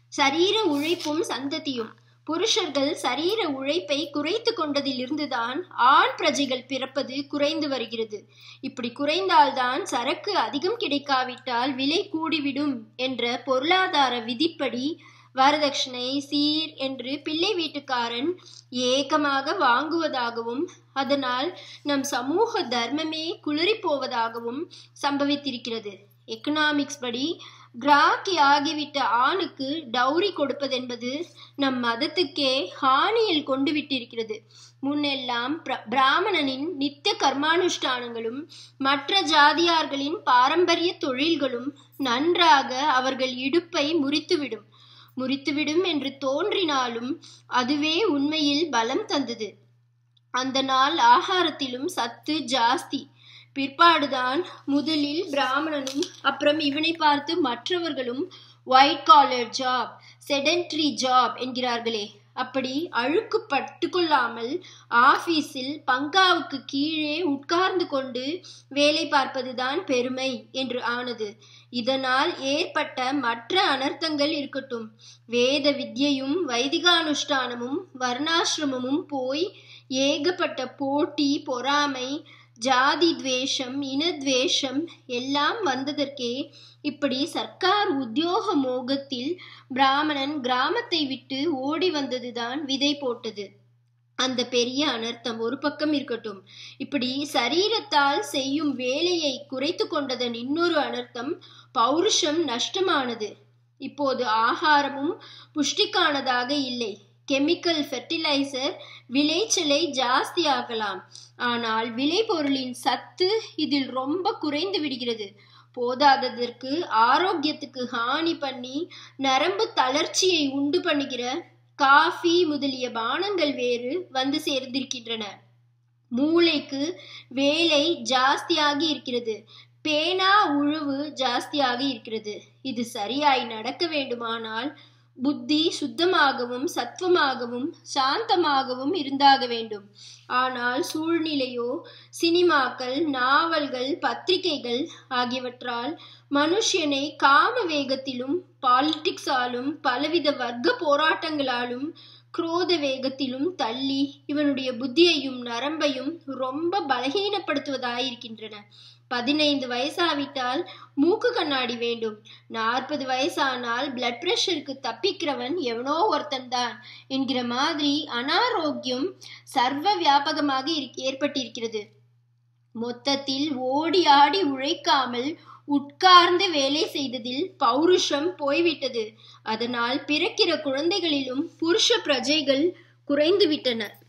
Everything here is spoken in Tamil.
சரீர உழைப்பும் சந்ததியும் புருஷர்கள் சரீர உழைப்பை குறைத்து கொண்டதிலிருந்துதான் ஆண் பிரஜைகள் பிறப்பது குறைந்து வருகிறது இப்படி குறைந்தால்தான் சரக்கு அதிகம் கிடைக்காவிட்டால் விலை கூடிவிடும் என்ற பொருளாதார விதிப்படி வரதட்சணை சீர் என்று பிள்ளை வீட்டுக்காரன் ஏக்கமாக வாங்குவதாகவும் அதனால் நம் சமூக தர்மமே குளறி போவதாகவும் சம்பவித்திருக்கிறது எக்கனாமிக்ஸ் படி கிராக்கி ஆகிவிட்ட ஆணுக்கு டௌரி கொடுப்பதென்பது நம் மதத்துக்கே ஹானியில் கொண்டு விட்டிருக்கிறது முன்னெல்லாம் பிராமணனின் நித்திய கர்மானுஷ்டானங்களும் மற்ற ஜாதியார்களின் பாரம்பரிய தொழில்களும் நன்றாக அவர்கள் இடுப்பை முறித்துவிடும் முறித்துவிடும் என்று தோன்றினாலும் அதுவே உண்மையில் பலம் தந்தது அந்த நாள் ஆகாரத்திலும் சத்து ஜாஸ்தி பிற்பாடுதான் முதலில் பிராமணனும் அப்புறம் இவனை பார்த்து மற்றவர்களும் white collar job sedentary job என்கிறார்களே அப்படி அழுக்கு பட்டு கொள்ளாமல் ஆபீஸில் பங்காவுக்கு கீழே உட்கார்ந்து கொண்டு வேலை பார்ப்பதுதான் பெருமை என்று ஆனது இதனால் ஏற்பட்ட மற்ற அனர்த்தங்கள் இருக்கட்டும் வேத வித்யையும் வைதிகானுஷ்டானமும் வர்ணாசிரமமும் போய் ஏகப்பட்ட போட்டி பொறாமை ஜாதி துவேஷம் இனத்வேஷம் எல்லாம் வந்ததற்கே இப்படி சர்க்கார் உத்தியோக மோகத்தில் பிராமணன் கிராமத்தை விட்டு ஓடி வந்ததுதான் விதை போட்டது அந்த பெரிய அனர்த்தம் ஒரு பக்கம் இருக்கட்டும் இப்படி சரீரத்தால் செய்யும் வேலையை குறைத்து கொண்டதன் இன்னொரு அனர்த்தம் பௌருஷம் நஷ்டமானது இப்போது ஆகாரமும் புஷ்டிக்கானதாக இல்லை கெமிக்கல் ஃபெர்டிலைசர் விளைச்சலை ஜாஸ்தியாக்கலாம் ஆனால் விளைபொருளின் சத்து இதில் ரொம்ப குறைந்து விடுகிறது போதாததற்கு ஆரோக்கியத்துக்கு ஹானி பண்ணி நரம்பு தளர்ச்சியை உண்டு பண்ணுகிற காஃபி முதலிய பானங்கள் வேறு வந்து சேர்ந்திருக்கின்றன மூளைக்கு வேலை ஜாஸ்தியாகி இருக்கிறது பேனா உழுவு ஜாஸ்தியாகி இருக்கிறது இது சரியாய் நடக்க வேண்டுமானால் புத்தி சுத்தமாகவும் சத்துவமாகவும் சாந்தமாகவும் இருந்தாக வேண்டும் ஆனால் சூழ்நிலையோ சினிமாக்கள் நாவல்கள் பத்திரிகைகள் ஆகியவற்றால் மனுஷனை காம வேகத்திலும் பாலிட்டிக்ஸாலும் பலவித வர்க்க போராட்டங்களாலும் குரோத வேகத்திலும் தள்ளி இவனுடைய புத்தியையும் நரம்பையும் ரொம்ப பலகீனப்படுத்துவதாயிருக்கின்றன பதினைந்து வயசாவிட்டால் மூக்கு கண்ணாடி வேண்டும் நாற்பது வயசானால் பிளட் பிரஷருக்கு தப்பிக்கிறவன் எவனோ ஒருத்தன் தான் என்கிற மாதிரி அனாரோக்கியம் சர்வ வியாபகமாக ஏற்பட்டிருக்கிறது மொத்தத்தில் ஓடி ஆடி உழைக்காமல் உட்கார்ந்து வேலை செய்ததில் பௌருஷம் போய்விட்டது அதனால் பிறக்கிற குழந்தைகளிலும் புருஷ பிரஜைகள் குறைந்து விட்டன